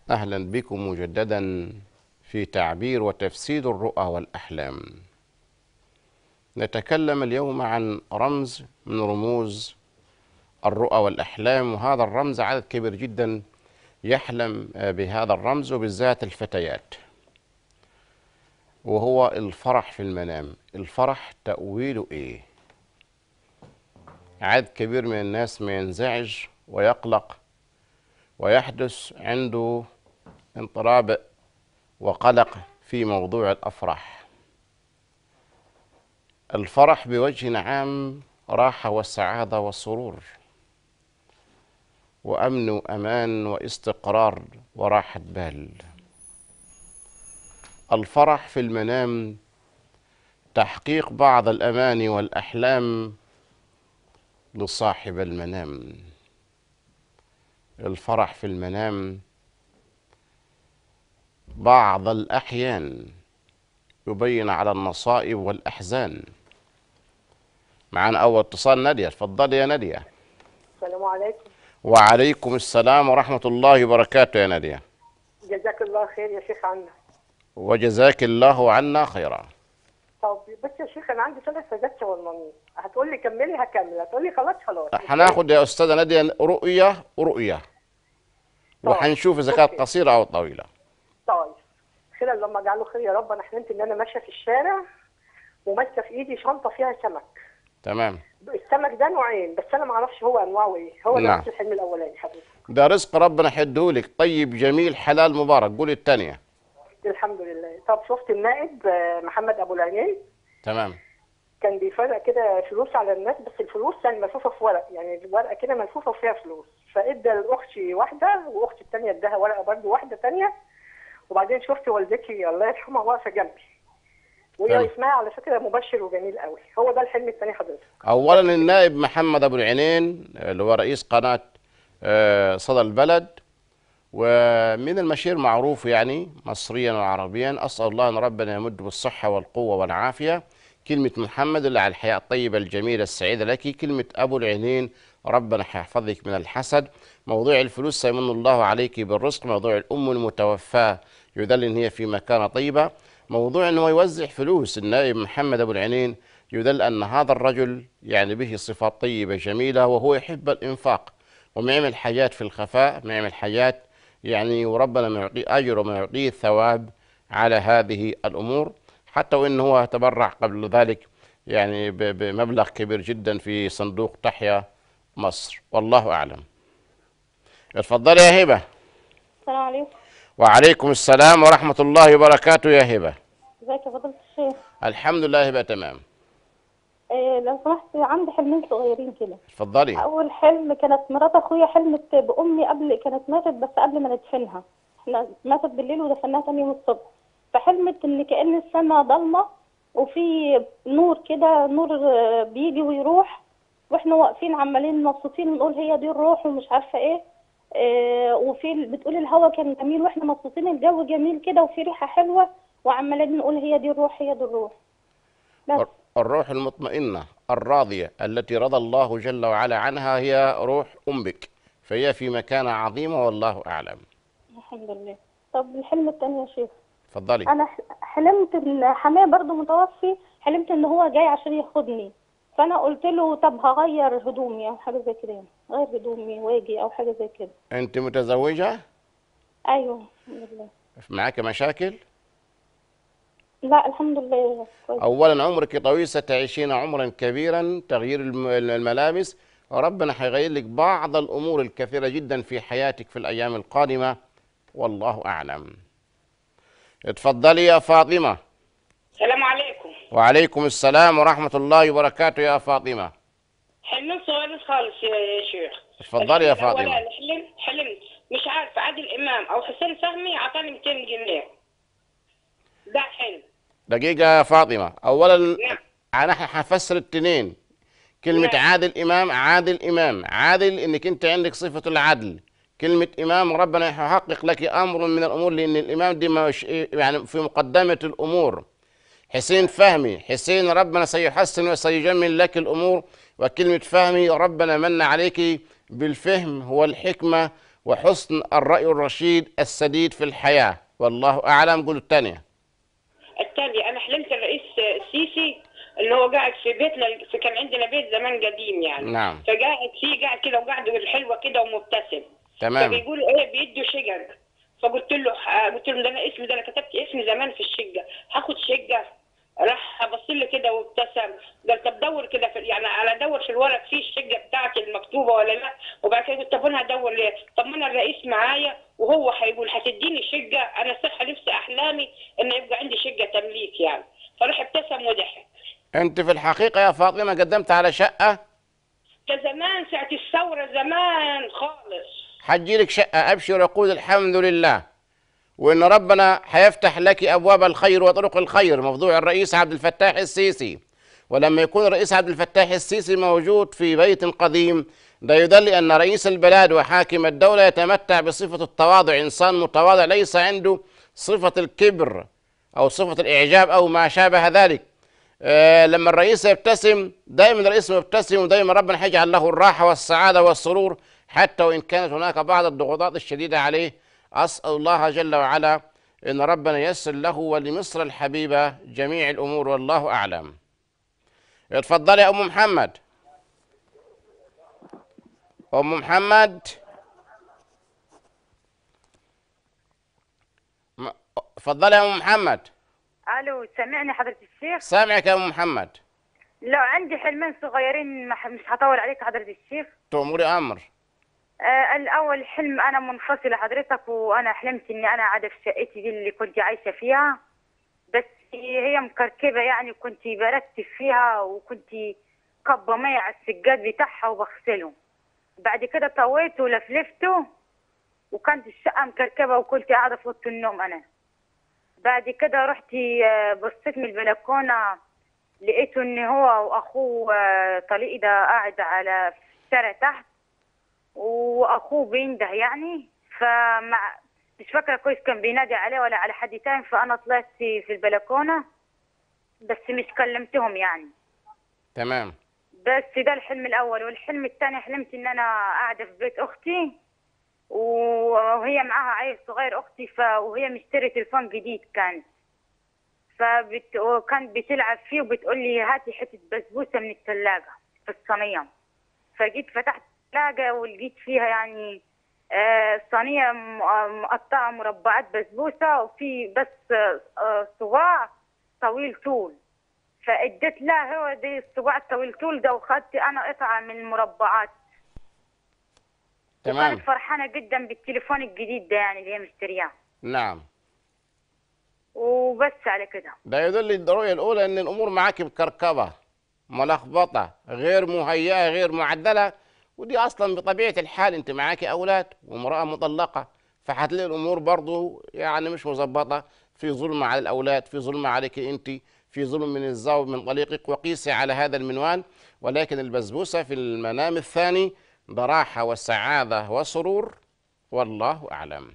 أهلا بكم مجددا في تعبير وتفسير الرؤى والأحلام نتكلم اليوم عن رمز من رموز الرؤى والأحلام وهذا الرمز عدد كبير جدا يحلم بهذا الرمز وبالذات الفتيات وهو الفرح في المنام الفرح تأويله إيه عدد كبير من الناس ما ينزعج ويقلق ويحدث عنده انطراب وقلق في موضوع الافراح الفرح بوجه عام راحه والسعاده والسرور وامن وامان واستقرار وراحه بال الفرح في المنام تحقيق بعض الاماني والاحلام لصاحب المنام الفرح في المنام بعض الأحيان يبين على النصائب والأحزان معنا أول اتصال نادية اتفضلي يا نادية السلام عليكم وعليكم السلام ورحمة الله وبركاته يا نادية جزاك الله خير يا شيخ عنا وجزاك الله عنا خيرا طب بس يا شيخ انا عندي ثلاث سجاد شاورمانية هتقول لي كملي هكمل هتقول لي خلاص خلاص هناخد يا أستاذة نادية رؤية ورؤية طيب. وهنشووف إذا كانت أوكي. قصيرة أو طويلة طيب خير اللهم اجعله خير يا رب انا حلمت ان انا ماشيه في الشارع وماسكه في ايدي شنطه فيها سمك تمام السمك ده نوعين بس انا ما اعرفش هو انواعه ايه هو ده نعم. نفس الحلم الاولاني حضرتك ده رزق ربنا حدهولك طيب جميل حلال مبارك قولي الثانية الحمد لله طب شفت النائب آه، محمد ابو العينين تمام كان بيفرق كده فلوس على الناس بس الفلوس كان ملفوفه في ورق يعني الورقه كده ملفوفه وفيها فلوس فادى لاختي واحده واختي الثانيه اداها ورقه برضه واحده ثانيه وبعدين شفت والدتي الله يرحمها واقفه جنبي تمام. وهي اسمها على فكره مبشر وجميل قوي هو ده الحلم الثاني حضرتك اولا النائب محمد ابو العينين اللي هو رئيس قناه آه، صدى البلد ومن المشير معروف يعني مصريا وعربيا اسال الله ان ربنا يمد بالصحه والقوه والعافيه كلمه محمد اللي على الحياه الطيبه الجميله السعيده لك كلمه ابو العينين ربنا يحفظك من الحسد موضوع الفلوس سيمن الله عليك بالرزق موضوع الام المتوفاه يدل ان هي في مكانه طيبه موضوع انه يوزع فلوس النائب محمد ابو العينين يدل ان هذا الرجل يعني به صفات طيبه جميله وهو يحب الانفاق وما يعمل حاجات في الخفاء ما يعمل حاجات يعني وربنا ما يعطيه اجر وما يعطيه ثواب على هذه الامور حتى وان هو تبرع قبل ذلك يعني ب- بمبلغ كبير جدا في صندوق تحيا مصر والله اعلم اتفضلي يا هبه السلام عليكم وعليكم السلام ورحمه الله وبركاته يا هبه ازيك يا فضيلة الشيخ الحمد لله هبه تمام إيه لو سمحت عندي حلمين صغيرين كده اتفضلي اول حلم كانت مرات اخويا حلمت بامي قبل كانت ماتت بس قبل ما ندفنها احنا ماتت بالليل ودفناها تاني يوم الصبح فحلمت ان كأن السماء ضلمة وفي نور كده نور آه، بيجي ويروح واحنا واقفين عمالين مبسوطين نقول هي دي الروح ومش عارفة ايه آه، وفي بتقول الهوا كان جميل واحنا مبسوطين الجو جميل كده وفي ريحة حلوة وعمالين نقول هي دي الروح هي دي الروح بس الروح المطمئنة الراضية التي رضى الله جل وعلا عنها هي روح أمك فهي في مكانة عظيمة والله أعلم الحمد لله طب الحلم التاني يا شيخ تفضلي انا ح- حلمت ان حماه برضو متوفي حلمت ان هو جاي عشان ياخدني فانا قلت له طب هغير هدومي او حاجه زي كده يعني غير هدومي واجي او حاجه زي كده أنت متزوجة ايوه الحمد لله معك مشاكل لا الحمد لله كويس أولا عمرك طويل ستعيشين عمرا كبيرا تغيير الم- الملابس وربنا حيغير لك بعض الأمور الكثيرة جدا في حياتك في الأيام القادمة والله أعلم اتفضلي يا فاطمة السلام عليكم وعليكم السلام ورحمة الله وبركاته يا فاطمة حلم صغير خالص يا يا شيخ اتفضلي يا الحلم الأولاني فاطمة. حلم حلمت مش عارف عادل امام او حسين فهمي اعطاني 200 جنيه ده حلم دقيقة يا فاطمة أولا نعم أنا حفسر التنين كلمة نعم. عادل إمام عادل إمام عادل إنك أنت عندك صفة العدل كلمة إمام ربنا يحقق لك أمر من الأمور لأن الإمام دي مش يعني في مقدمة الأمور حسين فهمي حسين ربنا سيحسن وسيجمل لك الأمور وكلمة فهمي ربنا من عليك بالفهم والحكمة وحسن الرأي الرشيد السديد في الحياة والله أعلم قول الثانية التالي انا حلمت الرئيس السيسي ان هو قاعد في بيتنا في كان عندنا بيت زمان قديم يعني نعم. فقاعد فيه قاعد كده وقاعد حلوه كده ومبتسم تمام فبيقولوا ايه بيدوا شقق فقلت له ح- قلت له ده انا اسمي ده انا كتبت اسمي زمان في الشقه هاخد شقه راح بص لي كده وابتسم قال طب دور كده في يعني انا ادور في الورق في الشقه بتاعتي المكتوبه ولا لا وبعد كده قلت طب انا هدور ليه؟ طب ما انا الرئيس معايا وهو هيقول هتديني شقه انا صح نفسي احلامي ان يبقى عندي شقه تمليك يعني فراح ابتسم وضحك أنت في الحقيقة يا فاطمة قدمت على شقة ده زمان ساعه الثوره زمان خالص حجي لك شقة أبشر يقول الحمد لله وإن ربنا حيفتح لك أبواب الخير وطرق الخير موضوع الرئيس عبد الفتاح السيسي ولما يكون الرئيس عبد الفتاح السيسي موجود في بيت قديم ده يدل أن رئيس البلاد وحاكم الدولة يتمتع بصفة التواضع إنسان متواضع ليس عنده صفة الكبر أو صفة الإعجاب أو ما شابه ذلك آه، لما الرئيس يبتسم دائما الرئيس مبتسم ودائما ربنا حيجعل له الراحة والسعادة والسرور حتى وإن كانت هناك بعض الضغوطات الشديدة عليه أسأل الله جل وعلا إن ربنا ييسر له ولمصر الحبيبة جميع الأمور والله أعلم اتفضلي يا أم محمد أم محمد م- اتفضلي يا أم محمد الو سامعني حضرة الشيخ سامعك يا أم محمد لو عندي حلمين صغيرين مح- مش هطول عليك حضرة الشيخ تأمري أمر آه الاول حلم انا منفصلة حضرتك وانا حلمت اني انا قاعدة في شقتي دي اللي كنت عايشة فيها بس هي مكركبة يعني كنت برتب فيها وكنت كبة مية على السجاد بتاعها وبغسله بعد كده طويته ولفلفته وكانت الشقة مكركبة وكنت قاعدة في أوضة النوم أنا بعد كده رحت آه، بصيت من البلكونة لقيته ان هو واخوه آه، طليقي ده قاعد على في الشارع تحت واخوه بينده يعني فمع مش فاكره كويس كان بينادي عليه ولا على حد تاني فانا طلعت في البلكونه بس مش كلمتهم يعني تمام بس ده الحلم الاول والحلم الثاني حلمت ان انا قاعده في بيت اختي وهي معاها عيل صغير اختي ف... وهي مشتري تليفون جديد كان فبت... وكانت بتلعب فيه وبتقول لي هاتي حته بسبوسه من الثلاجه في الصينيه فجيت فتحت الثلاجه ولقيت فيها يعني آه، صينيه م- آه، مقطعه مربعات بسبوسه وفي بس آه، آه، صباع طويل طول فاديت لها هو دي الصباع الطويل طول ده وخدت انا قطعه من المربعات تمام وكانت فرحانه جدا بالتليفون الجديد ده يعني اللي هي مشترياه نعم وبس على كده ده يدل الرؤية الأولى أن الأمور معك مكركبة ملخبطة غير مهيئة غير معدلة ودي أصلا بطبيعة الحال أنت معك أولاد وامرأة مطلقة فهتلاقي الأمور برضو يعني مش مظبطة في ظلم على الأولاد في ظلم عليك أنت في ظلم من الزوج من طليقك وقيسي على هذا المنوال ولكن البسبوسة في المنام الثاني ده راحة وسعادة وسرور والله أعلم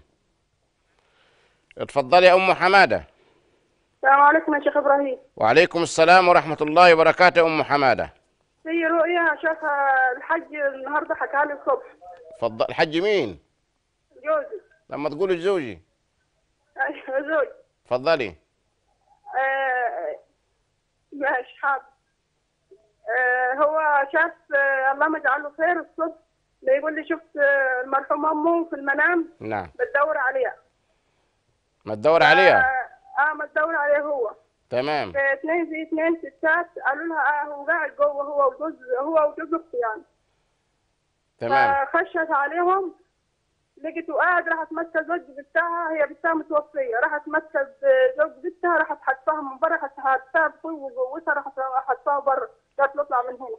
اتفضلي يا أم حمادة السلام عليكم يا شيخ ابراهيم وعليكم السلام ورحمة الله وبركاته يا أم حمادة في رؤيا شافها الحج النهارده حكاها لي الصبح تفضل الحج مين؟ جوزي لما تقولي زوجي ايوه زوج تفضلي آه ماشي حاضر آه هو شاف آه اللهم اجعله خير الصبح بيقول لي شفت آه المرحوم امه في المنام نعم بتدور عليها ما تدور عليها اه, آه ما تدور عليه هو تمام آه، اثنين في اثنين ستات قالوا لها آه هو قاعد جوه هو وجوز هو وجوز اختي يعني تمام فخشت عليهم لقيته قاعد راحت ماسكه زوج بنتها هي بنتها متوفيه راحت ماسكه زوج بنتها راحت حدفاها من بره راحت حدفاها بطول وجوزها راحت حدفاها بره قالت له اطلع من هنا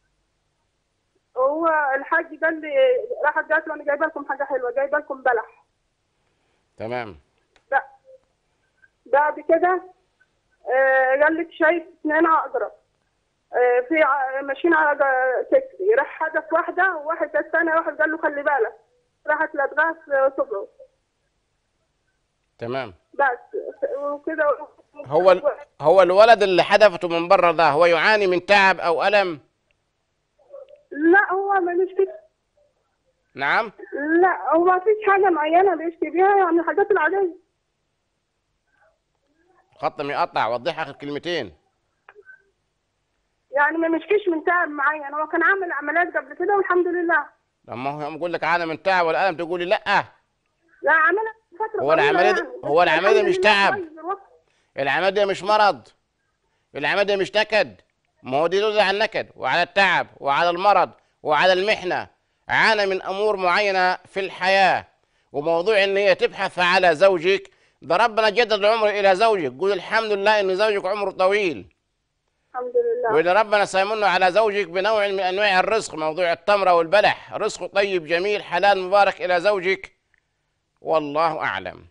هو الحاج قال لي راحت قالت له انا جايبه لكم حاجه حلوه جايبه لكم بلح تمام لا بعد كده آه، قال لك شايف اثنين عقرب آه، في ع- ماشيين على جا- كتفي راح هدف واحده وواحد الثانيه واحد قال له خلي بالك راحت لدغاه في صدره تمام بس وكده هو ال... هو الولد اللي حدفته من بره ده هو يعاني من تعب أو ألم لا هو مش كده نعم لا هو ما فيش حاجة معينة بيشكي بيها يعني الحاجات العادية خط يقطع وضح اخر كلمتين يعني ما مشكيش من تعب معين هو كان عامل عمليات قبل كده والحمد لله لما هو يوم يقول لك عانى من تعب والالم تقولي لا لا عملها فترة هو طويلة العملية دي- يعني. هو بس العملية الحمد مش لله تعب. كويس دلوقتي. العمليه دي مش مرض العمليه دي مش نكد ما هو دي دليل على النكد وعلى التعب وعلى المرض وعلى المحنه عانى من امور معينه في الحياه وموضوع ان هي تبحث على زوجك ده ربنا جدد العمر الى زوجك قول الحمد لله ان زوجك عمره طويل الحمد لله وإن ربنا سيمن على زوجك بنوع من أنواع الرزق موضوع التمرة والبلح رزق طيب جميل حلال مبارك إلى زوجك والله أعلم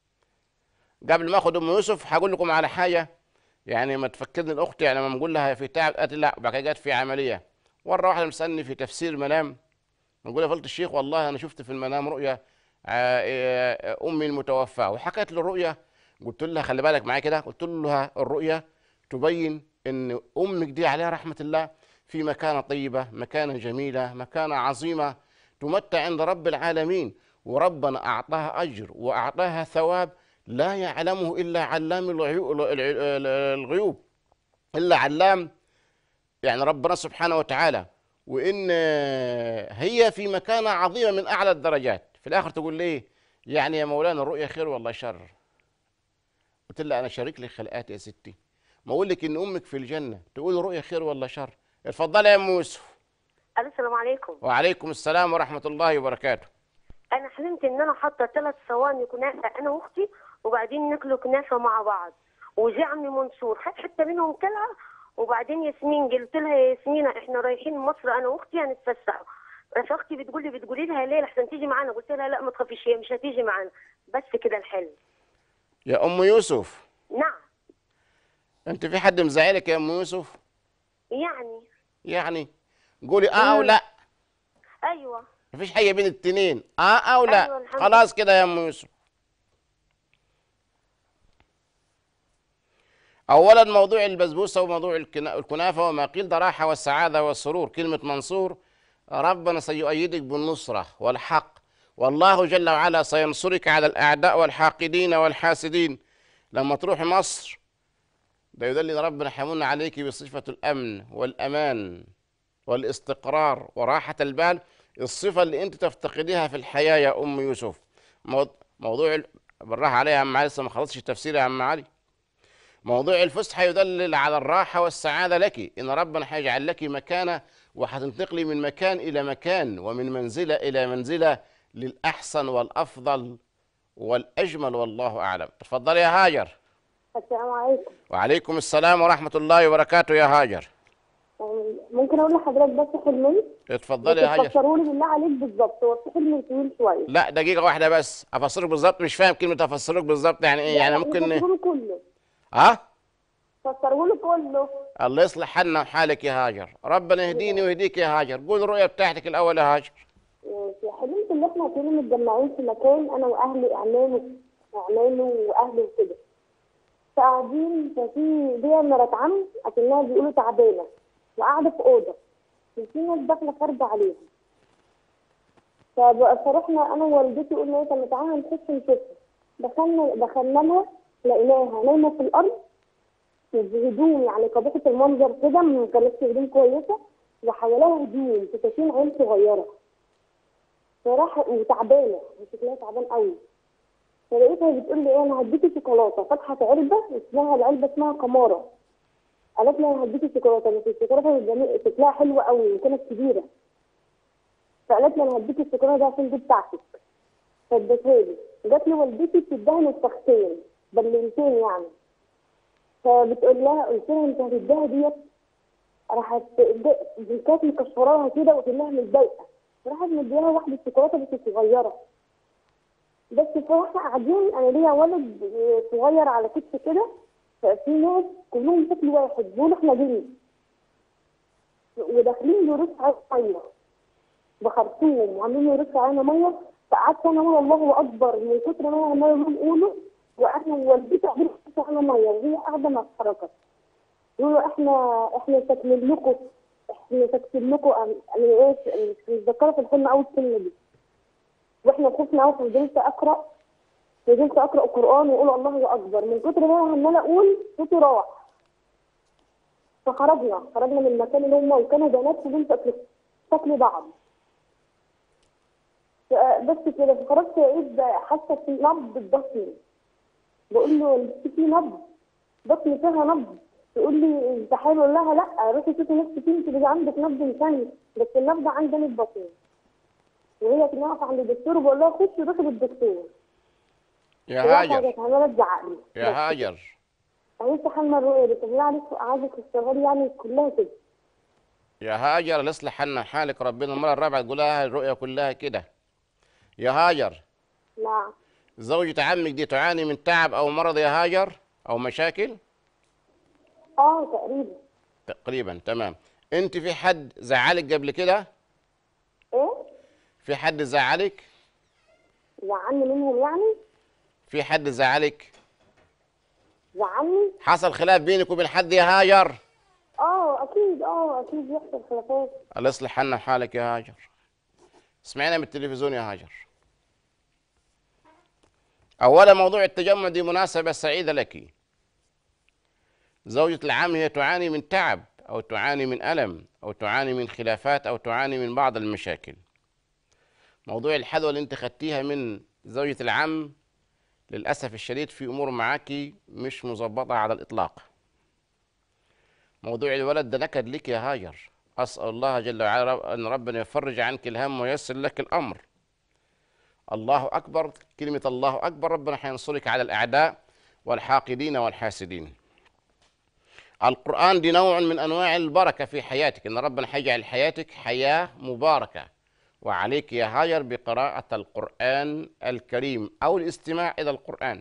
قبل ما أخذ أم يوسف هقول لكم على حاجة يعني ما تفكرني الأخت يعني لما بقول لها في تعب قالت لي لا وبعد كده جت في عملية مرة واحدة مسألني في تفسير منام نقول يا فضيلة الشيخ والله أنا شفت في المنام رؤيا آه، آه، أمي المتوفاة وحكت له الرؤيا قلت لها خلي بالك معايا كده قلت لها الرؤيا تبين ان امك دي عليها رحمه الله في مكانه طيبه مكانه جميله مكانه عظيمه تمتع عند رب العالمين وربنا اعطاها اجر واعطاها ثواب لا يعلمه الا علام الغيو- الغيوب الا علام يعني ربنا سبحانه وتعالى وان هي في مكانه عظيمه من اعلى الدرجات في الاخر تقول ليه يعني يا مولانا الرؤيا خير والله شر قلت لها انا شريك لك خلقات يا ستي ما اقول لك ان امك في الجنه تقول رؤيا خير ولا شر اتفضلي يا ام يوسف الو السلام عليكم وعليكم السلام ورحمه الله وبركاته انا حلمت ان انا حاطه ثلاث صواني كنافه انا واختي وبعدين ناكلوا كنافه مع بعض وجي عمي منصور خد حته منهم كلها وبعدين ياسمين قلت لها يا ياسمين احنا رايحين مصر انا واختي هنتفسح فاختي بتقول لي بتقولي لها ليه لحسن تيجي معانا قلت لها لا ما تخافيش هي مش هتيجي معانا بس كده الحلم يا ام يوسف نعم انت في حد مزعلك يا ام يوسف يعني يعني قولي اه او لا ايوه مفيش حاجه بين التنين اه او لا أيوة، الحمد خلاص كده يا ام يوسف اولا موضوع البسبوسه وموضوع الكنا- الكنافه وما قيل ده راحه والسعاده والسرور كلمه منصور ربنا سيؤيدك بالنصره والحق والله جل وعلا سينصرك على الاعداء والحاقدين والحاسدين لما تروح مصر ده يدل ان ربنا حيمن عليك بصفه الامن والامان والاستقرار وراحة البال الصفة اللي أنت تفتقديها في الحياة يا أم يوسف مو- موضوع ال- بالراحة علي يا عم علي لسه ما خلصتش التفسير يا عم علي موضوع الفسحة يدلل على الراحة والسعادة لك إن ربنا هيجعل لك مكانة وهتنتقلي من مكان إلى مكان ومن منزلة إلى منزلة للأحسن والأفضل والأجمل والله أعلم تفضلي يا هاجر السلام عليكم وعليكم السلام ورحمة الله وبركاته يا هاجر ممكن اقول لحضرتك بس حلمين اتفضلي يا هاجر تفسروا لي بالله عليك بالظبط هو في حلم طويل شويه لا دقيقة واحدة بس أفسرك بالظبط مش فاهم كلمة أفسرك بالظبط يعني إيه يعني ممكن فسروا له كله ها فسروا له كله الله يصلح حالنا وحالك يا هاجر ربنا يهديني ويهديك يا هاجر قول الرؤية بتاعتك الأول يا هاجر ماشي. حلمت ان احنا كنا متجمعين في مكان انا واهلي اعمامي اعمامي واهلي وكده فقاعدين ففي دي مرات عم اكنها بيقولوا تعبانه وقاعده في اوضه وفي ناس داخله خارجه عليها فبقى فرحنا انا ووالدتي قلنا ايه طب تعالى نخش نشوفها دخلنا دخلنا لها لقيناها نايمه في الارض بهدوم يعني قبيحه المنظر كده ما كانتش هدوم كويسه وحواليها هدوم فساتين عيل صغيره فراح وتعبانه شكلها تعبان قوي فلقيتها بتقول لي ايه انا هديكي شوكولاته فتحت علبه اسمها العلبه اسمها قماره قالت لي انا هديكي شوكولاته بس الشوكولاته جميل- شكلها حلو قوي وكانت كبيره فقالت لي انا هديكي الشوكولاته دي عشان دي بتاعتك فاديتها لي جات لي والدتي بتديها نسختين بلنتين يعني فبتقول لها قلت لها انت هتديها ديت راحت دي كانت مكشراها كده وكانها متضايقه راحت مديها واحده شوكولاته بس صغيره بس فاحنا قاعدين انا ليا ولد صغير على كتف كده ففي ناس كلهم شكل واحد دول احنا جن وداخلين يرصوا علينا ميه بخرطوم وعاملين يرصوا علينا ميه فقعدت انا اقول الله اكبر من كتر ما انا عماله بنقوله واحنا ووالدتي قاعدين يرصوا علينا ميه وهي قاعده ما اتحركت يقولوا احنا احنا ساكنين لكم احنا ساكنين لكم انا ايه مش متذكره في الحلم قوي الكلمه دي واحنا خفنا قوي فضلت اقرا فضلت اقرا قران واقول الله اكبر من كتر ما انا عماله اقول صوتي راح فخرجنا خرجنا من المكان اللي هم وكانوا بنات فضلت اكل شكل بعض ف- بس كده فخرجت لقيت حاسه في نبض بطني بقول له في نبض بطني فيها نبض يقول لي انت حلو اقول لها لا روحي شوفي نفسك انت اللي عندك نبض ثاني بس النبض عندنا في بطني وهي كانت واقفه عند الدكتور بقول لها خشي روحي للدكتور يا هي هاجر كانت عماله تزعق لي يا هاجر انا لسه حامله الرؤيه دي طب بالله عليك عايزك تشتغلي يعني كلها كده يا هاجر الاصلح لنا حالك ربنا المره الرابعه تقولها الرؤيا كلها كده يا هاجر نعم زوجة عمك دي تعاني من تعب او مرض يا هاجر او مشاكل اه تقريبا تقريبا تمام انت في حد زعلك قبل كده ايه في حد زعلك زعلني منهم يعني في حد زعلك زعلني حصل خلاف بينك وبين حد يا هاجر اه اكيد اه اكيد بيحصل خلافات الله يصلح لنا حالك يا هاجر اسمعينا من التلفزيون يا هاجر أولا موضوع التجمع دي مناسبة سعيدة لك زوجة العم هي تعاني من تعب أو تعاني من ألم أو تعاني من خلافات أو تعاني من بعض المشاكل موضوع الحذوة اللي انت خدتيها من زوجة العم للأسف الشديد في أمور معاكي مش مظبطة على الإطلاق موضوع الولد ده نكد لك يا هاجر أسأل الله جل وعلا رب- أن ربنا يفرج عنك الهم وييسر لك الأمر الله أكبر كلمة الله أكبر ربنا حينصرك على الأعداء والحاقدين والحاسدين القرآن دي نوع من أنواع البركة في حياتك إن ربنا حيجعل حياتك حياة مباركة وعليك يا هاجر بقراءة القرآن الكريم أو الاستماع إلى القرآن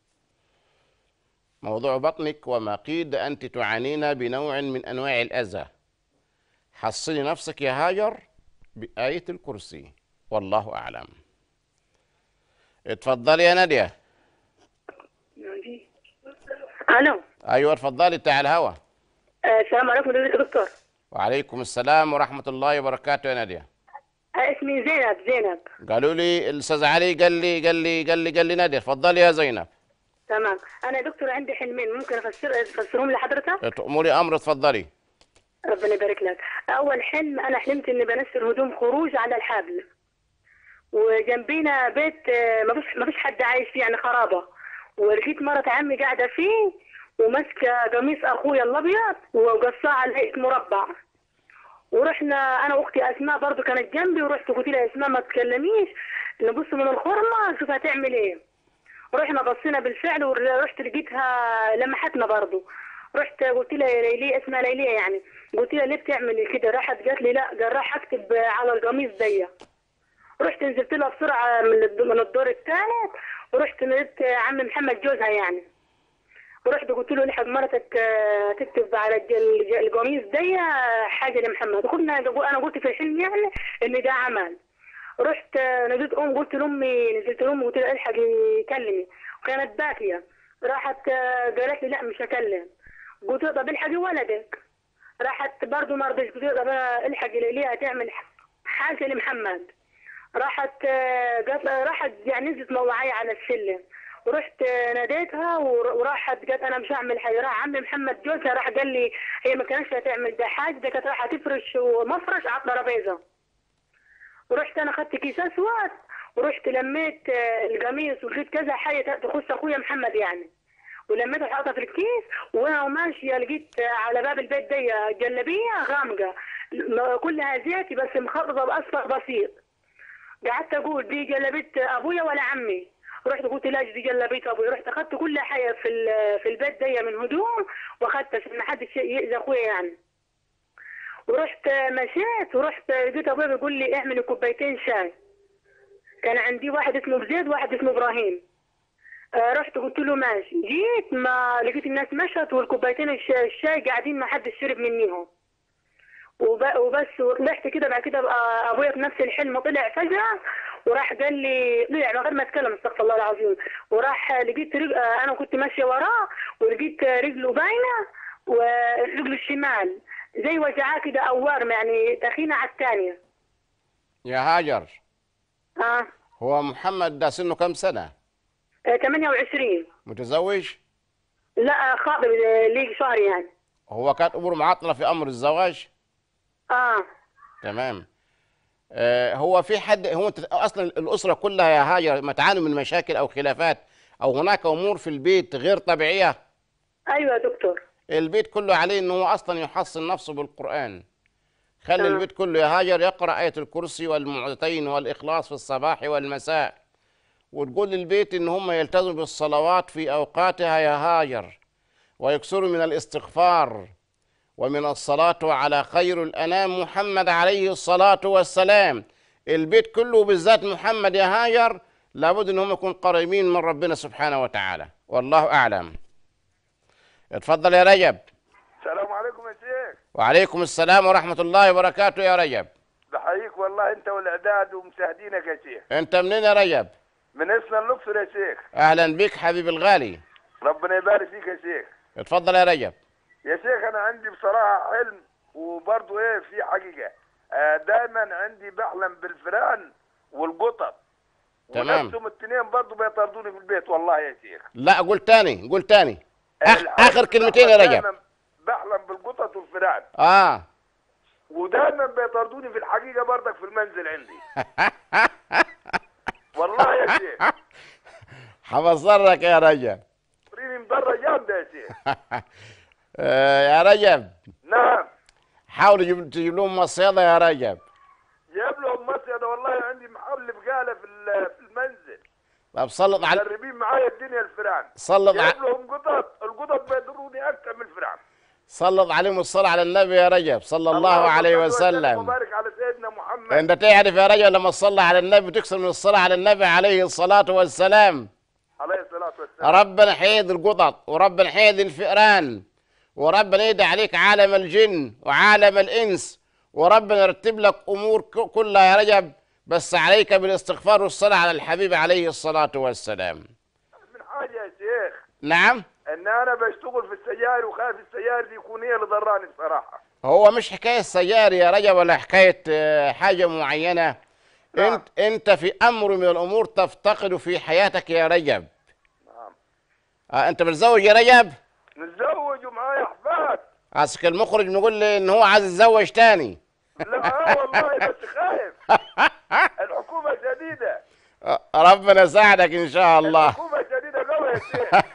موضوع بطنك وما قيد أنت تعانين بنوع من أنواع الأذى حصني نفسك يا هاجر بآية الكرسي والله أعلم اتفضلي يا نادية الو أيوة اتفضلي بتاع الهوا آه، السلام عليكم ازيك يا دكتور وعليكم السلام ورحمة الله وبركاته يا نادية آه، اسمي زينب زينب قالوا لي الأستاذ علي قال لي قال لي قال لي قال لي نادية اتفضلي يا زينب تمام انا يا دكتور عندي حلمين ممكن افسر افسرهم لحضرتك تأمري أمر اتفضلي ربنا يبارك لك اول حلم انا حلمت اني بنسر هدوم خروج على الحبل وجنبينا بيت آه، ما فيش ما فيش حد عايش فيه يعني خرابه ولقيت مرة عمي قاعده فيه وماسكه قميص اخويا الابيض وقصاه على هيئه مربع ورحنا انا واختي اسماء برضو كانت جنبي ورحت قلت لها يا اسماء ما تتكلميش نبص من الخرمه نشوف هتعمل ايه رحنا بصينا بالفعل ورحت لقيتها لمحتنا برضو رحت قلت لها يا ليلي اسمها ليلية يعني قلت لها ليه بتعملي كده راحت قالت لي لا قال راح اكتب على القميص دي رحت نزلت لها بسرعه من الد- من الدور الثالث ورحت نزلت عم محمد جوزها يعني ورحت قلت له لحق مرتك آه، تكتب على الج- الج- القميص دي آه، حاجه لمحمد وكنا انا قلت في الحلم يعني ان ده عمل رحت آه، نزلت ام قلت لامي نزلت لامي قلت لها الحقي كلمي وكانت باكيه راحت آه، قالت لي لا مش هكلم قلت لها طب الحقي ولدك راحت برضه ما رضيتش قلت لها طب الحقي ليها تعمل حاجه لمحمد راحت آه، قالت راحت يعني نزلت معايا على السلم ورحت آه، ناديتها ور- وراحت قالت انا مش هعمل حاجه راح عمي محمد جوزها راح قال لي هي ما كانتش هتعمل ده حاجه ده كانت راح تفرش ومفرش على الترابيزه ورحت انا خدت كيس اسود ورحت لميت آه، القميص ولقيت كذا حاجه تخص اخويا محمد يعني ولميتها وحطها في الكيس وانا ماشيه لقيت آه، على باب البيت دي جلابيه غامقه م- كلها زيتي بس مخططه باصفر بسيط قعدت اقول دي جلابيه ابويا ولا عمي رحت قلت لا دي جلابيه ابويا رحت اخذت كل حاجه في ال- في البيت دي من هدوم واخذتها عشان ما حدش ياذي اخويا يعني ورحت مشيت ورحت لقيت ابويا بيقول لي اعملي كوبايتين شاي كان عندي واحد اسمه زيد وواحد اسمه ابراهيم آه، رحت قلت له ماشي جيت ما لقيت الناس مشت والكوبايتين الش- الشاي قاعدين ما حدش شرب منيهم وب- وبس وطلعت كده بعد كده بقى ابويا في نفس الحلم طلع فجأة وراح قال لي طلع من غير ما اتكلم استغفر الله العظيم وراح لقيت رج... آه، انا كنت ماشيه وراه ولقيت رجله باينه ورجله الشمال زي وجعاه كده اوارم يعني تخينه على الثانيه يا هاجر اه هو محمد ده سنه كم سنة آه، 28 متزوج لا خاطب آه، لي شهر يعني هو كانت أمور معطلة في أمر الزواج اه تمام آه هو في حد هو انت اصلا الاسره كلها يا هاجر ما تعاني من مشاكل او خلافات او هناك امور في البيت غير طبيعيه ايوه يا دكتور البيت كله عليه انه هو اصلا يحصن نفسه بالقران خلي تمام. البيت كله يا هاجر يقرا ايه الكرسي والمعوذتين والاخلاص في الصباح والمساء وتقول للبيت ان هم يلتزموا بالصلوات في اوقاتها يا هاجر ويكثروا من الاستغفار ومن الصلاة على خير الأنام محمد عليه الصلاة والسلام البيت كله بالذات محمد يا هاجر لابد أنهم يكونوا قريبين من ربنا سبحانه وتعالى والله أعلم اتفضل يا رجب السلام عليكم يا شيخ وعليكم السلام ورحمة الله وبركاته يا رجب بحييك والله انت والاعداد ومشاهدينك يا شيخ انت منين يا رجب من اسنا الاقصر يا شيخ اهلا بك حبيبي الغالي ربنا يبارك فيك يا شيخ اتفضل يا رجب يا شيخ انا عندي بصراحه علم وبرضه ايه في حقيقه آه دايما عندي بحلم بالفئران والقطط تمام. ونفسهم التنين برضه بيطردوني في البيت والله يا شيخ لا قول تاني قول تاني آخ الحلم اخر كلمتين يا رجب دايماً بحلم بالقطط والفئران اه ودايما بيطردوني في الحقيقه برضك في المنزل عندي والله يا شيخ حبصرك يا رجب ريني مضره جامده يا شيخ آه يا رجب نعم حاول تجيب تجيب لهم مصيدة يا رجب جايب لهم مصيدة والله عندي محل بقالة في ال- في المنزل طب سلط على مدربين معايا الدنيا الفئران سلط جايب ع... لهم قطط القطط بيضروني اكثر من الفئران سلط عليهم الصلاة على النبي يا رجب صلى الله عليه اللهم صل وسلم وبارك على سيدنا محمد انت تعرف يا رجل لما تصلي على النبي تكسر من الصلاة على النبي عليه الصلاة والسلام عليه الصلاة والسلام ربنا حيد القطط وربنا حيد الفئران وربنا يدي عليك عالم الجن وعالم الإنس وربنا يرتب لك أمور ك- كلها يا رجب بس عليك بالاستغفار والصلاة على الحبيب عليه الصلاة والسلام من حاجة يا شيخ نعم ان انا بشتغل في السيارة وخايف السيارة دي يكون هي اللي ضراني بصراحة هو مش حكاية سيار يا رجب ولا حكاية آه، حاجة معينة نعم. انت انت في امر من الامور تفتقد في حياتك يا رجب نعم آه انت متزوج يا رجب نتزوج ومعايا احفاد اصل المخرج نقول لي ان هو عايز يتزوج تاني لا آه والله بس خايف الحكومة شديدة آه، ربنا يساعدك ان شاء الله الحكومة شديدة قوي يا شيخ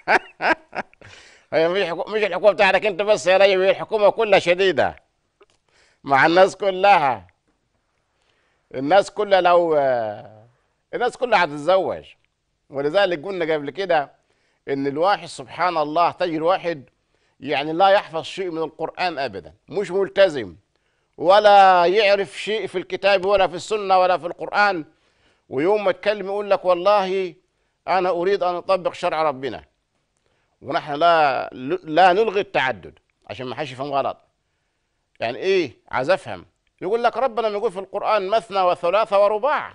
هي مش حكو- مش الحكومه بتاعتك انت بس يا رجب هي الحكومه كلها شديده مع الناس كلها الناس كلها لو آه، الناس كلها هتتزوج ولذلك قلنا قبل كده ان الواحد سبحان الله تجد واحد يعني لا يحفظ شيء من القران ابدا مش ملتزم ولا يعرف شيء في الكتاب ولا في السنه ولا في القران ويوم ما يتكلم يقول لك والله انا اريد ان اطبق شرع ربنا ونحن لا لا نلغي التعدد عشان ما حدش يفهم غلط يعني ايه عايز افهم يقول لك ربنا يقول في القران مثنى وثلاثة ورباع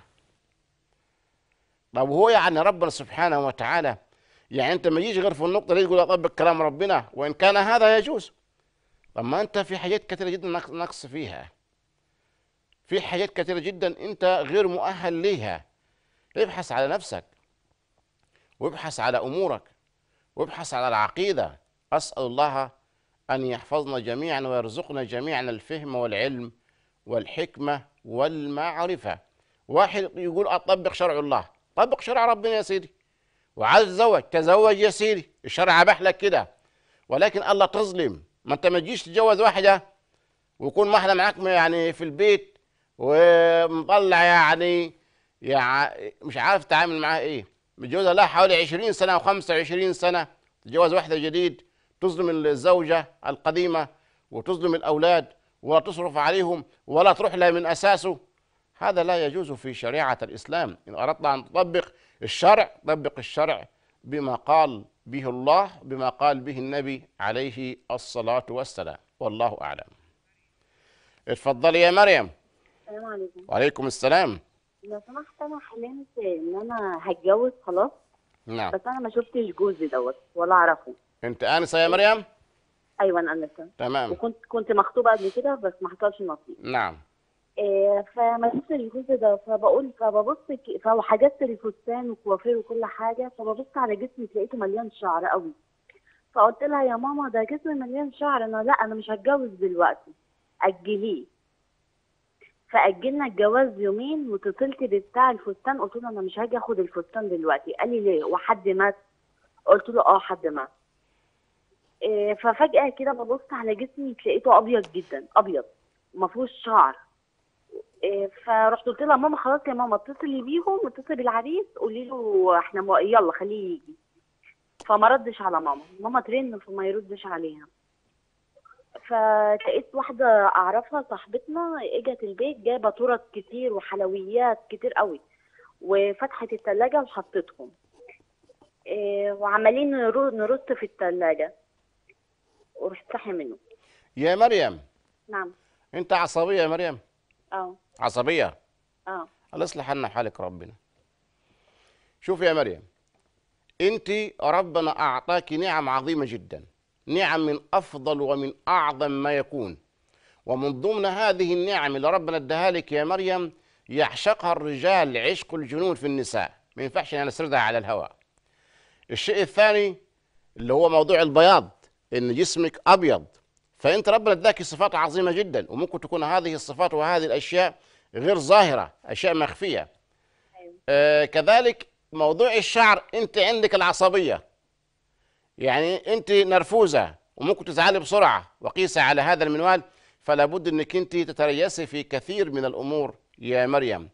طب هو يعني ربنا سبحانه وتعالى يعني انت ما يجي غير في النقطه دي تقول اطبق كلام ربنا وان كان هذا يجوز طب ما انت في حاجات كثيره جدا نقص- نقص فيها في حاجات كثيره جدا انت غير مؤهل ليها ابحث على نفسك وابحث على امورك وابحث على العقيدة أسأل الله أن يحفظنا جميعا ويرزقنا جميعا الفهم والعلم والحكمة والمعرفة واحد يقول أطبق شرع الله طبق شرع ربنا يا سيدي وعايز تزوج تزوج يا سيدي الشرع أباح لك كده ولكن الله تظلم ما انت ما تجيش تتجوز واحدة ويكون واحدة معاك يعني في البيت ومطلع يعني, يعني مش عارف تتعامل معاها ايه متجوزها لها حوالي 20 سنة أو 25 سنة تتجوز واحدة جديد تظلم الزوجة القديمة وتظلم الأولاد ولا تصرف عليهم ولا تروح لها من أساسه هذا لا يجوز في شريعة الإسلام إن أردت أن تطبق الشرع طبق الشرع بما قال به الله بما قال به النبي عليه الصلاة والسلام والله أعلم اتفضلي يا مريم السلام عليكم وعليكم السلام لو سمحت انا حلمت ان انا هتجوز خلاص نعم بس انا ما شفتش جوزي دوت ولا اعرفه انت آنسة يا مريم ايوه انا لسه تمام وكنت كنت مخطوبه قبل كده بس ما حصلش نصيب نعم آه، فمسكت الجزء ده فبقول فببص ك- فحجزت الفستان وكوافير وكل حاجه فببص على جسمي لقيته مليان شعر قوي فقلت لها يا ماما ده جسمي مليان شعر انا لا انا مش هتجوز دلوقتي اجليه فاجلنا الجواز يومين واتصلت بتاع الفستان قلت له انا مش هاجي اخد الفستان دلوقتي قال لي ليه وحد مات قلت له اه حد مات إيه، ففجأة كده ببص على جسمي لقيته أبيض جدا أبيض ما فيهوش شعر إيه، فرحت قلت لها ماما خلاص يا ماما اتصلي بيهم اتصلي بالعريس قولي له احنا مو... يلا خليه يجي فما ردش على ماما ماما ترن فما يردش عليها فلقيت واحدة أعرفها صاحبتنا اجت البيت جايبة تورت كتير وحلويات كتير قوي وفتحت التلاجة وحطتهم إيه، وعمالين نرو- نرص في التلاجة ورحت صاحية منه يا مريم نعم انت عصبيه يا مريم اه عصبيه اه الله يصلح لنا حالك ربنا شوف يا مريم انت ربنا اعطاك نعم عظيمه جدا نعم من افضل ومن اعظم ما يكون ومن ضمن هذه النعم اللي ربنا اداها لك يا مريم يعشقها الرجال عشق الجنون في النساء ما ينفعش ان نسردها على الهواء الشيء الثاني اللي هو موضوع البياض ان جسمك ابيض فانت ربنا اداك صفات عظيمه جدا وممكن تكون هذه الصفات وهذه الاشياء غير ظاهره اشياء مخفيه آه كذلك موضوع الشعر انت عندك العصبيه يعني انت نرفوزه وممكن تزعلي بسرعه وقيسه على هذا المنوال فلا بد انك انت تتريسي في كثير من الامور يا مريم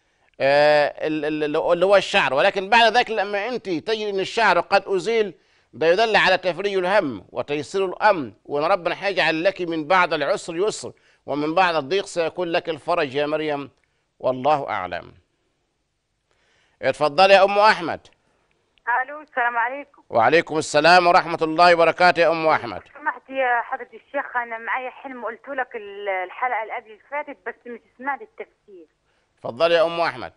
آه ال- ال- اللي هو الشعر ولكن بعد ذلك لما انت تجد ان الشعر قد ازيل ده يدل على تفريج الهم وتيسير الامر وان ربنا هيجعل لك من بعد العسر يسر ومن بعد الضيق سيكون لك الفرج يا مريم والله اعلم اتفضلي يا ام احمد الو السلام عليكم وعليكم السلام ورحمه الله وبركاته يا ام احمد سمحت يا حضرة الشيخ انا معايا حلم قلت لك ال- الحلقه اللي قبل اللي فاتت بس مش سمعت التفسير اتفضلي يا ام احمد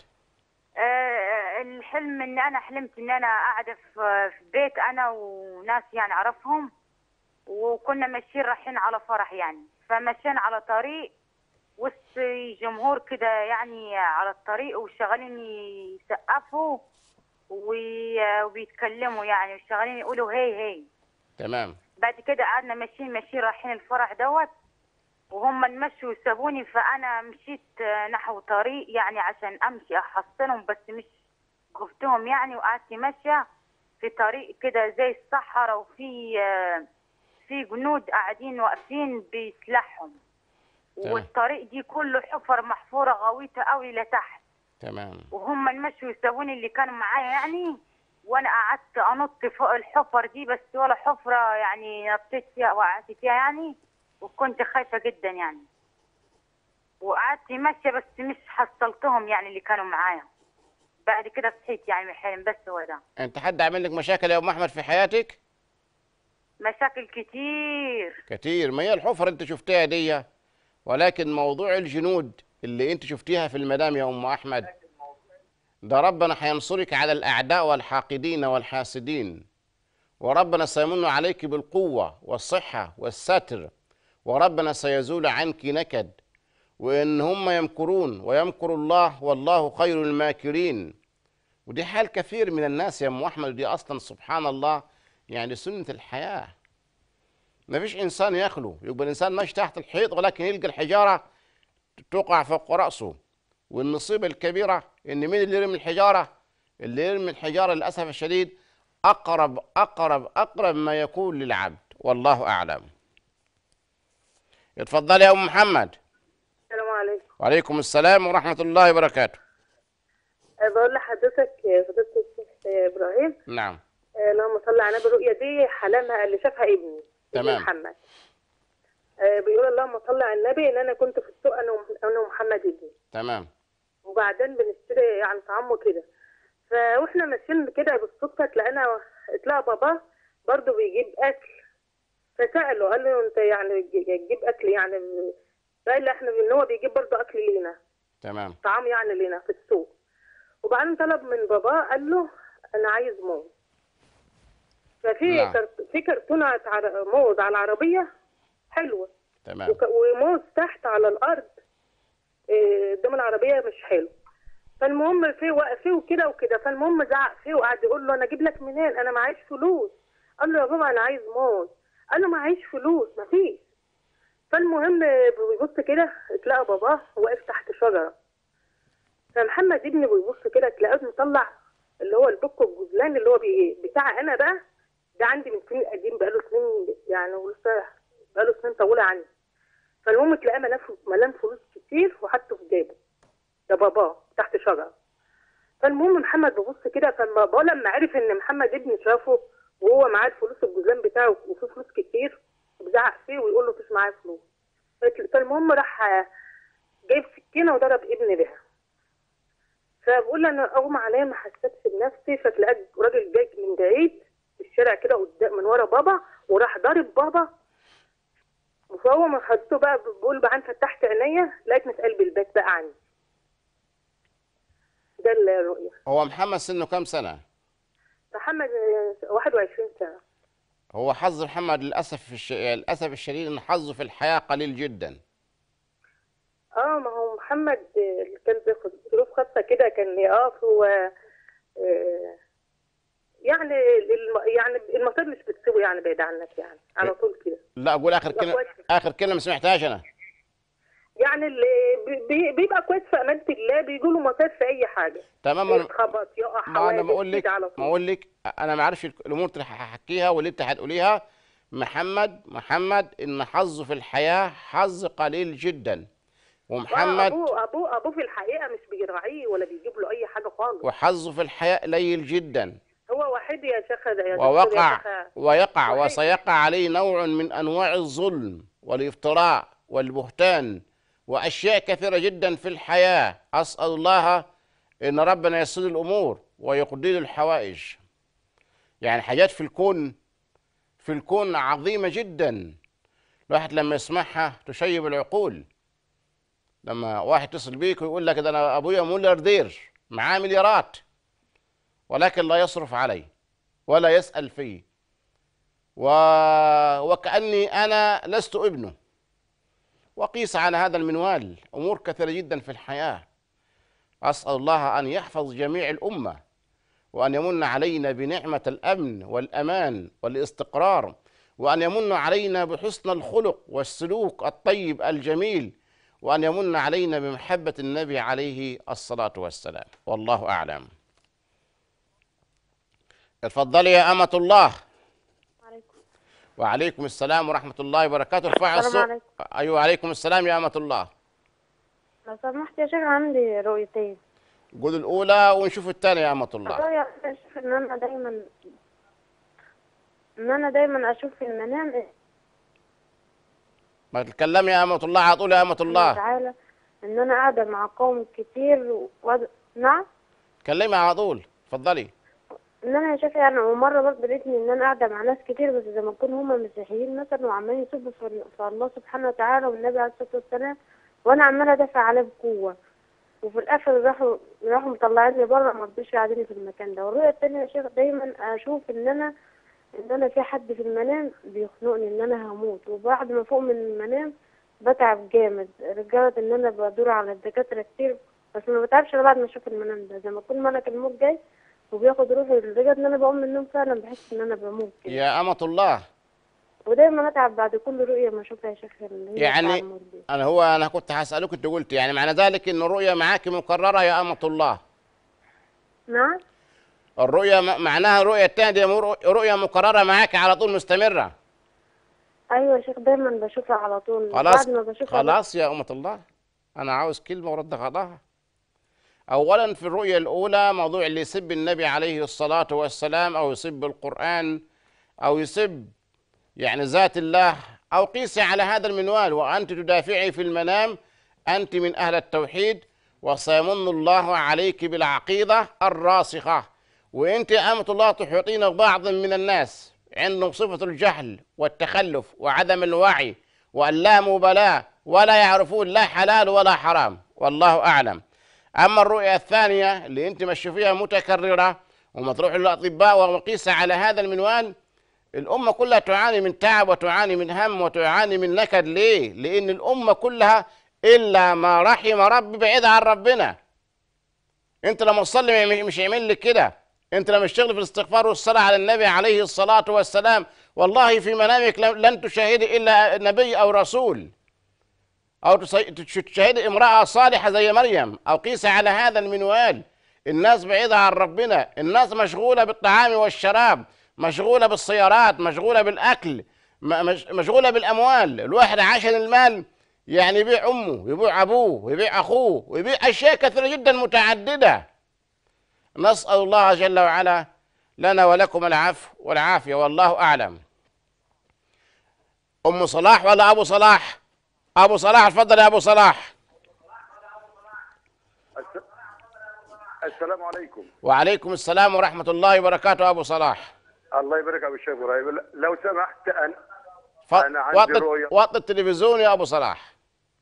آه الحلم ان انا حلمت ان انا قاعده في في بيت انا وناس يعني اعرفهم وكنا ماشيين رايحين على فرح يعني فمشينا على طريق وسط جمهور كده يعني على الطريق وشغالين يسقفوا وي- وبيتكلموا يعني وشغالين يقولوا هي هي تمام بعد كده قعدنا ماشيين ماشيين رايحين الفرح دوت وهم مشوا وسابوني فانا مشيت آه، نحو طريق يعني عشان امشي احصلهم بس مش خفتهم يعني وقعدت ماشيه في طريق كده زي الصحراء وفي آه، في جنود قاعدين واقفين بسلاحهم تمام. والطريق دي كله حفر محفوره غويطه قوي لتحت تمام وهم المشوا يسووني اللي كانوا معايا يعني وانا قعدت انط فوق الحفر دي بس ولا حفره يعني نطيت فيها وقعدت فيها يعني وكنت خايفه جدا يعني وقعدت ماشيه بس مش حصلتهم يعني اللي كانوا معايا بعد كده صحيت يعني من الحلم بس هو ده انت حد عامل لك مشاكل يا ام احمد في حياتك مشاكل كتير كتير ما هي الحفر انت شفتها دي ولكن موضوع الجنود اللي انت شفتيها في المدام يا ام احمد ده ربنا هينصرك على الاعداء والحاقدين والحاسدين وربنا سيمن عليك بالقوه والصحه والستر وربنا سيزول عنك نكد وان هم يمكرون ويمكر الله والله خير الماكرين ودي حال كثير من الناس يا ام احمد ودي اصلا سبحان الله يعني سنه الحياه ما فيش انسان يخلو يبقى الانسان ماشي تحت الحيط ولكن يلقى الحجاره تقع فوق راسه والنصيبه الكبيره ان مين اللي يرمي الحجاره اللي يرمي الحجاره للاسف الشديد اقرب اقرب اقرب ما يكون للعبد والله اعلم اتفضلي يا ام محمد السلام عليكم وعليكم السلام ورحمه الله وبركاته أه، بقول لحضرتك أه، فضيلة الشيخ أه، ابراهيم نعم أه، اللهم صل على النبي الرؤيا دي حلمها اللي شافها ابني ابن تمام. محمد أه، بيقول اللهم صل على النبي ان انا كنت في السوق انا وم- انا ومحمد ابني تمام وبعدين بنشتري يعني طعام وكده فاحنا ماشيين كده بالصدفه تلاقينا تلاقى بابا برضه بيجيب اكل فساله قال له انت يعني تجيب اكل يعني قال له احنا ان هو بيجيب برضه اكل لينا تمام طعام يعني لينا في السوق وبعدين طلب من باباه قال له انا عايز موز ففي نعم. كرت... في كرتونه عر- موز على العربيه حلوه تمام وك... وموز تحت على الارض إيه، قدام العربيه مش حلو فالمهم في وقفه وكده وكده فالمهم زعق فيه وقعد يقول له انا اجيب لك منين انا معيش فلوس قال له يا بابا انا عايز موز قال له معيش فلوس مفيش فالمهم بيبص كده تلاقى باباه واقف تحت شجره فمحمد ابني بيبص كده تلاقيه مطلع اللي هو البك والجزلان اللي هو بي بتاع انا بقى ده عندي من سنين قديم بقاله سنين يعني ولسه بقاله سنين طويله عني فالمهم تلاقيه ملان ملان فلوس كتير وحطه في جيبه ده باباه تحت شجره فالمهم محمد بيبص كده فباباه لما عرف ان محمد ابني شافه وهو معاه الفلوس الجزلان بتاعه وفيه فلوس كتير بيزعق فيه ويقول له مفيش معايا فلوس فالمهم راح جايب سكينه وضرب ابني بيها فبقول له انا اغمى عليا ما حسيتش بنفسي فتلاقي راجل جاي من بعيد في الشارع كده قدام من ورا بابا وراح ضارب بابا فهو ما خدته بقى بقول بقى فتحت عينيا لقيتني في قلب البيت بقى عندي ده الرؤية هو محمد سنه كام سنة؟ محمد آه، 21 سنة هو حظ محمد للأسف الش... للأسف الشديد إن حظه في الحياة قليل جدا اه ما هو محمد آه، اللي كان بياخد ظروف خاصة كده كان يقف و آه، يعني الم... يعني المصير مش بتسيبه يعني بعيد عنك يعني على طول كده لا أقول آخر لا، كلمة كويس. آخر كلمة ما سمعتهاش أنا يعني اللي بي- بي- بيبقى كويس في امانه الله بيجي له مصير في اي حاجه تمام أنا- يتخبط يقع ما انا حوادث بقول لك كده على ما طول اقول لك انا ما اعرفش الامور اللي هحكيها واللي انت هتقوليها محمد محمد ان حظه في الحياه حظ قليل جدا آه، ومحمد ابوه ابوه ابوه في الحقيقه مش بيراعيه ولا بيجيب له اي حاجه خالص وحظه في الحياه قليل جدا هو وحيد يا شيخ يا دكتور يا ووقع شيخ. ويقع وحيد. وسيقع عليه نوع من انواع الظلم والافتراء والبهتان واشياء كثيره جدا في الحياه اسال الله ان ربنا يسر الامور ويقضي له الحوائج يعني حاجات في الكون في الكون عظيمه جدا الواحد لما يسمعها تشيب العقول لما واحد يتصل بيك ويقول لك ده انا ابويا ملياردير معاه مليارات ولكن لا يصرف علي ولا يسأل فيه و... وكأني أنا لست ابنه وقيس على هذا المنوال أمور كثيرة جدا في الحياة أسأل الله أن يحفظ جميع الأمة وأن يمن علينا بنعمة الأمن والأمان والاستقرار وأن يمن علينا بحسن الخلق والسلوك الطيب الجميل وأن يمن علينا بمحبة النبي عليه الصلاة والسلام والله أعلم اتفضلي يا أمة الله عليكم وعليكم السلام ورحمة الله وبركاته ارفعي السلام الصوت أيوة عليكم السلام يا أمة الله لو سمحت يا شيخ عندي رؤيتين قول الأولى ونشوف الثانية يا أمة الله الرؤية يا شيخ ان انا دايما ان انا دايما اشوف في المنام ما تتكلمي يا أمة الله على طول يا أمة سبحانه الله وتعالى ان انا قاعدة مع قوم كتير و... نعم تكلمي على طول اتفضلي ان انا يا شيخ يعني ومره برضه لقيتني ان انا قاعده مع ناس كتير بس زي ما يكونوا هم مسيحيين مثلا وعمالين يسبوا في في الله سبحانه وتعالى والنبي عليه الصلاه والسلام وانا عماله ادافع عليه بقوه وفي الاخر راحوا راحوا مطلعيني بره ما رضوش يقعدوني في المكان ده والرؤيه التانية يا شيخ دايما اشوف ان انا ان انا في حد في المنام بيخنقني ان انا هموت وبعد ما فوق من المنام بتعب جامد لدرجه ان انا بدور على الدكاتره كتير بس ما بتعبش الا بعد ما اشوف المنام ده زي ما يكون ملك الموت جاي وبياخد روحي لدرجه ان انا بقوم من النوم فعلا بحس ان انا بموت كده يا أمة الله ودايما اتعب بعد كل رؤيه ما اشوفها يا شيخ اللي هي بتاع يعني الموت دي. أنا هو أنا كنت هسألك أنت قلت يعني معنى ذلك إن الرؤيا معاك مكررة يا أمة الله نعم الرؤيا م- معناها الرؤيا الثانية دي مر- رؤيا مكررة معاك على طول مستمرة ايوه يا شيخ دايما بشوفها على طول خلاص بعد ما بشوفها خلاص يا أمة الله أنا عاوز كلمة ورد غضاها أولا في الرؤيا الأولى موضوع اللي يسب النبي عليه الصلاة والسلام أو يسب القرآن أو يسب يعني ذات الله أو قيسي على هذا المنوال وأنت تدافعي في المنام أنت من أهل التوحيد وسيمن الله عليك بالعقيدة الراسخة وأنت يا أمة الله تحيطين بعض من الناس عندهم صفة الجهل والتخلف وعدم الوعي واللامبالاة ولا يعرفون لا حلال ولا حرام والله أعلم أما الرؤيا الثانية اللي أنت ما تشوفيها متكررة وما تروح للأطباء ومقيسة على هذا المنوال الأمة كلها تعاني من تعب وتعاني من هم وتعاني من نكد ليه؟ لأن الأمة كلها الا ما رحم ربي بعيد عن ربنا انت لما تصلي مش- مش يعمل لك كده انت لما تشتغل في الاستغفار والصلاه على النبي عليه الصلاه والسلام والله في منامك لن- لن تشاهدي الا نبي او رسول او تصي- تش- تشاهدي امراه صالحه زي مريم او قيس على هذا المنوال الناس بعيده عن ربنا الناس مشغوله بالطعام والشراب مشغوله بالسيارات مشغوله بالاكل م- مش- مشغوله بالاموال الواحد عشان المال يعني يبيع امه يبيع ابوه ويبيع اخوه ويبيع اشياء كثيره جدا متعدده نسال الله جل وعلا لنا ولكم العفو والعافيه والله اعلم ام صلاح ولا ابو صلاح ابو صلاح اتفضل يا ابو صلاح الس- السلام عليكم وعليكم السلام ورحمه الله وبركاته ابو صلاح الله يبارك ابو الشيخ ابراهيم لو سمحت انا ف... أنا عندي وطي رؤية. وطي التلفزيون يا ابو صلاح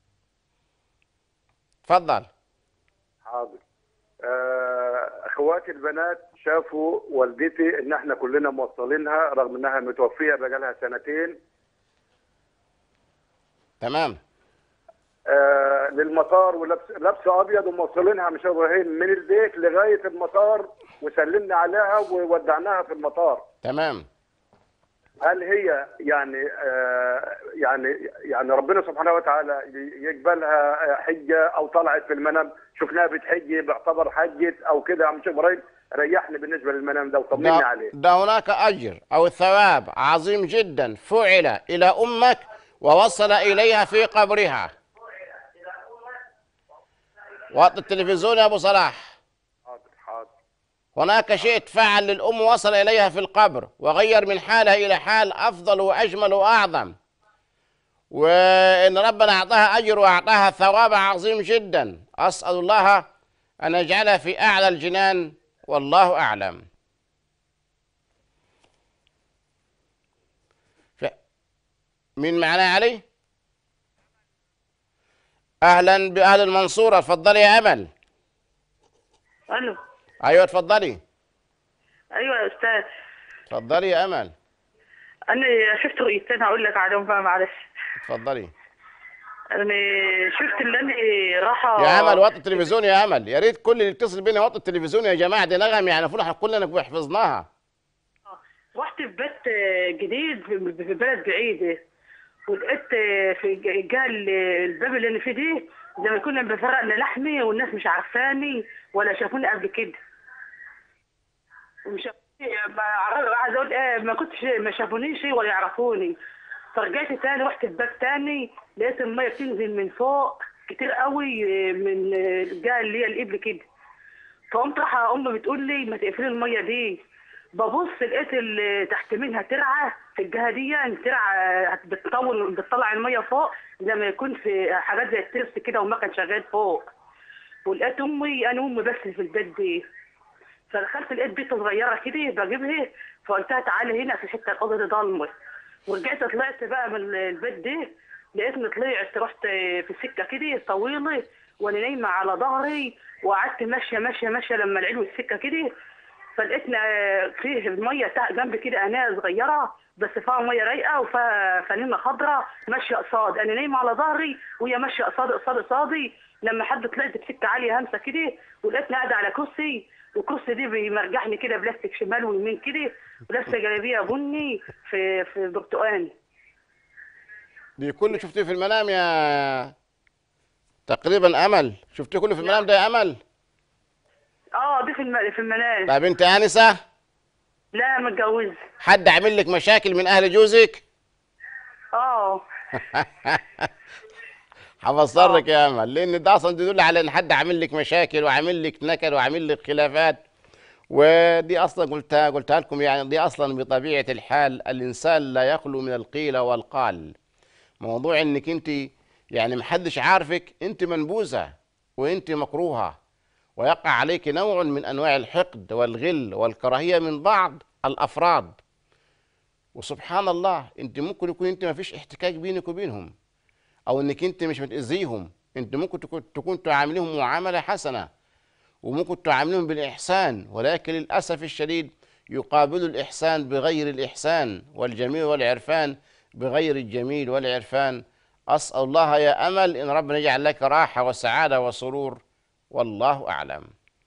تفضل حاضر آه، اخواتي البنات شافوا والدتي ان احنا كلنا موصلينها رغم انها متوفيه بقالها سنتين تمام آه، للمطار ولبس لابسه ابيض وموصلينها مش ابراهيم من البيت لغايه المطار وسلمنا عليها وودعناها في المطار تمام هل هي يعني آه يعني يعني ربنا سبحانه وتعالى يقبلها حجه او طلعت في المنام شفناها بتحج باعتبر حجت او كده يا عم شيخ ابراهيم ريحني بالنسبه للمنام ده وطمني ده, عليه ده هناك اجر او ثواب عظيم جدا فعل الى امك ووصل اليها في قبرها وطي التلفزيون يا ابو صلاح حاضر حاضر هناك شيء تفعل للأم وصل إليها في القبر وغير من حالها إلى حال أفضل وأجمل وأعظم وإن ربنا أعطاها أجر وأعطاها ثواب عظيم جدا أسأل الله أن يجعلها في أعلى الجنان والله أعلم ف... مين معنا يا علي؟ أهلا بأهل المنصورة اتفضلي يا أمل الو أيوة اتفضلي ايوه يا استاذ اتفضلي يا أمل انا شفت رؤيتين هقول لك عليهم بقى معلش اتفضلي انا شفت اللي انا راحه يا امل وطي التلفزيون يا امل يا ريت كل اللي يتصل بينا يوطي التلفزيون يا جماعه دي نغم يعني المفروض احنا كلنا حفظناها رحت في بيت جديد في في بلد بعيد ولقيت في الجهه اللي- الباب اللي انا فيه دي زي ما يكون لما بفرق لحمي والناس مش عارفاني ولا شافوني قبل كده ومش ما عرف- عايز اقول ايه ما كنتش ما شافونيش ولا يعرفوني فرجعت تاني رحت الباب تاني لقيت الميه بتنزل من فوق كتير قوي من الجهه اللي هي القبل كده فقمت رايحه امي بتقول لي ما تقفلي الميه دي ببص لقيت اللي تحت منها ترعه في الجهه دي يعني ترعه بتطول بتطلع الميه فوق زي ما يكون في حاجات زي الترس كده ومكن شغال فوق ولقيت امي انا امي بس في البيت دي فدخلت لقيت بيته صغيره كده بجيبها فقلت لها تعالي هنا في الحته الاوضه دي ضلمه ورجعت طلعت بقى من البيت دي لقيتني طلعت رحت في سكه كده طويله وانا نايمه على ظهري وقعدت ماشيه ماشيه ماشيه لما العلو السكه كده فلقيتنا فيه الميه تحت جنب كده اناء صغيره بس فيها ميه رايقه وفيها فانيله خضراء ماشيه قصاد انا نايمه على ظهري وهي ماشيه قصاد قصاد قصادي لما حد طلعت بسكه عاليه همسه كده ولقيتني قاعده على كرسي والكرسي دي بيمرجحني كده بلاستيك شمال ويمين كده ولابسه جلابيه بني في في برتقاني دي كله شفتيه في المنام يا تقريبا امل شفتيه كله في المنام ده يا امل اه دي في الم... في المنام طيب انت انسه لا متجوزه حد عامل لك مشاكل من اهل جوزك اه هفسرك يا امل لان ده اصلا بيدل على ان حد عامل لك مشاكل وعامل لك نكد وعامل لك خلافات ودي اصلا قلتها قلتها لكم يعني دي اصلا بطبيعه الحال الانسان لا يخلو من القيل والقال موضوع انك انت يعني محدش عارفك انت منبوذه وانت مكروهه ويقع عليك نوع من انواع الحقد والغل والكراهيه من بعض الافراد وسبحان الله انت ممكن يكون انت ما فيش احتكاك بينك وبينهم او انك انت مش بتاذيهم انت ممكن تكون تكون تعاملهم معامله حسنه وممكن تعاملهم بالاحسان ولكن للاسف الشديد يقابل الاحسان بغير الاحسان والجميل والعرفان بغير الجميل والعرفان أسأل الله يا أمل إن ربنا يجعل لك راحة وسعادة وسرور والله أعلم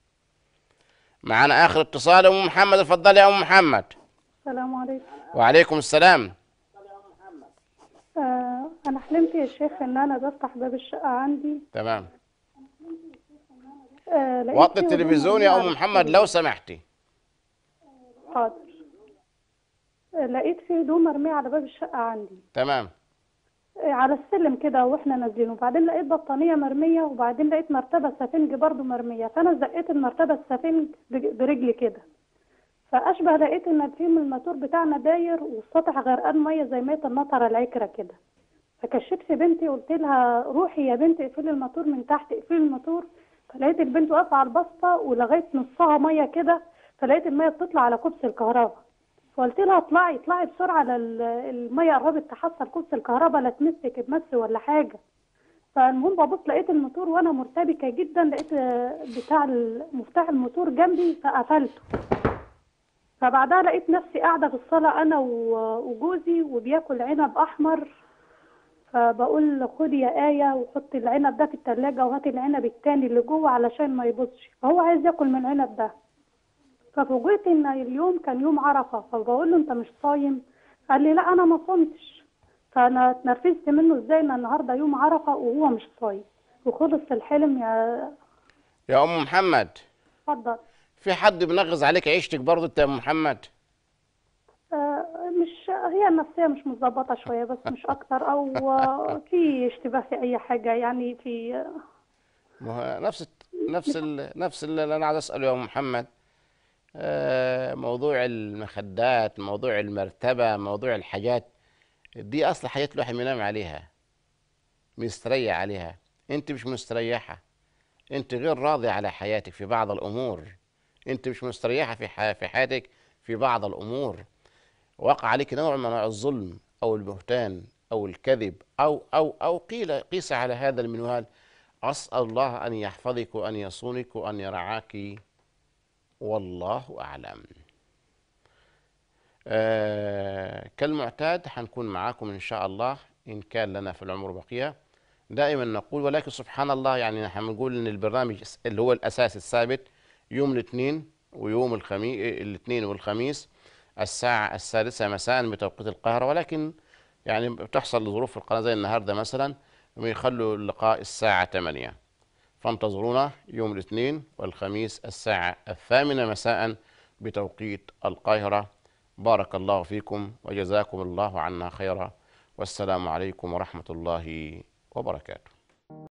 معنا آخر اتصال أم محمد اتفضل يا أم محمد السلام عليكم وعليكم السلام آه أنا حلمت يا شيخ إن أنا بفتح باب الشقة عندي تمام آه لقيت وطي فيه التلفزيون هدوم يا مرمية أم على محمد السلم. لو سمحتي حاضر آه لقيت فيه هدوم مرمية على باب الشقة عندي تمام آه على السلم كده واحنا نازلين وبعدين لقيت بطانية مرمية وبعدين لقيت مرتبة سفنج برضو مرمية فأنا زقيت المرتبة السفنج بج- برجلي كده فأشبه لقيت إن الفيلم الماتور بتاعنا داير والسطح غرقان مية زي مية النطرة العكرة كده فكشفت في بنتي قلت لها روحي يا بنتي اقفلي الماتور من تحت اقفلي الماتور فلقيت البنت واقفة على البسطة ولغاية نصها مية كده فلقيت المية بتطلع على كوبس الكهرباء فقلت لها اطلعي اطلعي بسرعة لل- المية قربت تحصل كوبس الكهرباء لا تمسك بمس ولا حاجة فالمهم ببص لقيت الموتور وانا مرتبكة جدا لقيت آه، بتاع ال- مفتاح الموتور جنبي فقفلته فبعدها لقيت نفسي قاعدة في الصالة أنا و- وجوزي وبياكل عنب أحمر فبقول خدي يا آية وحطي العنب ده في التلاجة وهاتي العنب التاني اللي جوه علشان ما يبوظش فهو عايز ياكل من العنب ده ففوجئت إن اليوم كان يوم عرفة فبقول له أنت مش صايم قال لي لا أنا ما صمتش فأنا اتنرفزت منه إزاي إن النهاردة يوم عرفة وهو مش صايم وخلص الحلم يا يا أم محمد اتفضل في حد بينغز عليك عيشتك برضه أنت يا أم محمد آه، مش هي النفسية مش متظبطة شوية بس مش أكتر أو آه، في اشتباه في أي حاجة يعني في ما هو نفس نفس ال... نفس اللي انا عايز اساله يا أم محمد آه، موضوع المخدات موضوع المرتبه موضوع الحاجات دي اصل حياه الواحد بينام عليها مستريح عليها انت مش مستريحه انت غير راضيه على حياتك في بعض الامور انت مش مستريحه في ح... في حياتك في بعض الامور وقع عليك نوع من انواع الظلم او البهتان او الكذب او او او قيل قيس على هذا المنوال اسال الله ان يحفظك وان يصونك وان يرعاك والله اعلم آه كالمعتاد حنكون معاكم ان شاء الله ان كان لنا في العمر بقيه دائما نقول ولكن سبحان الله يعني نحن بنقول ان البرنامج اللي هو الاساس الثابت يوم الاثنين ويوم الخميس الاثنين والخميس الساعة السادسة مساء بتوقيت القاهرة ولكن يعني بتحصل ظروف في القناة زي النهاردة مثلا ويخلوا اللقاء الساعة 8 فانتظرونا يوم الاثنين والخميس الساعة الثامنة مساء بتوقيت القاهرة بارك الله فيكم وجزاكم الله عنا خيرا والسلام عليكم ورحمة الله وبركاته